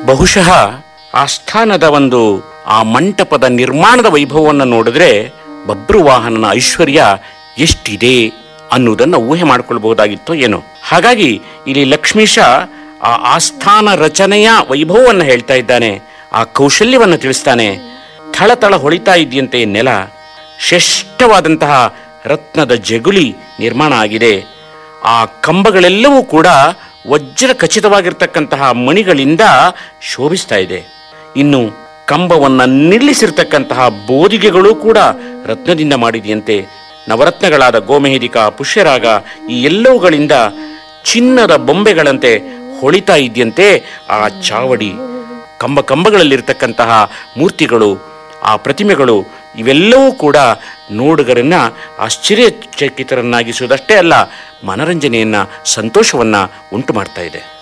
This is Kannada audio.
ಬಹುಶಃ ಆಸ್ಥಾನದ ಒಂದು ಆ ಮಂಟಪದ ನಿರ್ಮಾಣದ ವೈಭವವನ್ನು ನೋಡಿದ್ರೆ ಬಬ್ರುವಾಹನನ ಐಶ್ವರ್ಯ ಎಷ್ಟಿದೆ ಅನ್ನುವುದನ್ನು ಊಹೆ ಮಾಡಿಕೊಳ್ಬಹುದಾಗಿತ್ತೋ ಏನೋ ಹಾಗಾಗಿ ಇಲ್ಲಿ ಲಕ್ಷ್ಮೀಶ ಆ ಆಸ್ಥಾನ ರಚನೆಯ ವೈಭವವನ್ನು ಹೇಳ್ತಾ ಇದ್ದಾನೆ ಆ ಕೌಶಲ್ಯವನ್ನು ತಿಳಿಸ್ತಾನೆ ಥಳಥಳ ಹೊಳಿತಾ ಇದೆಯಂತೆ ನೆಲ ಶ್ರೇಷ್ಠವಾದಂತಹ ರತ್ನದ ಜಗುಲಿ ನಿರ್ಮಾಣ ಆಗಿದೆ ಆ ಕಂಬಗಳೆಲ್ಲವೂ ಕೂಡ ವಜ್ರ ಖಚಿತವಾಗಿರ್ತಕ್ಕಂತಹ ಮಣಿಗಳಿಂದ ಶೋಭಿಸ್ತಾ ಇದೆ ಇನ್ನು ಕಂಬವನ್ನ ನಿಲ್ಲಿಸಿರ್ತಕ್ಕಂತಹ ಬೋದಿಗೆಗಳು ಕೂಡ ರತ್ನದಿಂದ ಮಾಡಿದೆಯಂತೆ ನವರತ್ನಗಳಾದ ಗೋಮೆಹಿದಿಕ ಪುಷ್ಯರಾಗ ಈ ಎಲ್ಲವುಗಳಿಂದ ಚಿನ್ನದ ಬೊಂಬೆಗಳಂತೆ ಹೊಳಿತಾ ಇದೆಯಂತೆ ಆ ಚಾವಡಿ ಕಂಬ ಕಂಬಗಳಲ್ಲಿರ್ತಕ್ಕಂತಹ ಮೂರ್ತಿಗಳು ಆ ಪ್ರತಿಮೆಗಳು ಇವೆಲ್ಲವೂ ಕೂಡ ನೋಡುಗರನ್ನ ಆಶ್ಚರ್ಯಚಕಿತರನ್ನಾಗಿಸುವುದಷ್ಟೇ ಅಲ್ಲ ಮನರಂಜನೆಯನ್ನ ಸಂತೋಷವನ್ನ ಉಂಟು ಮಾಡ್ತಾ ಇದೆ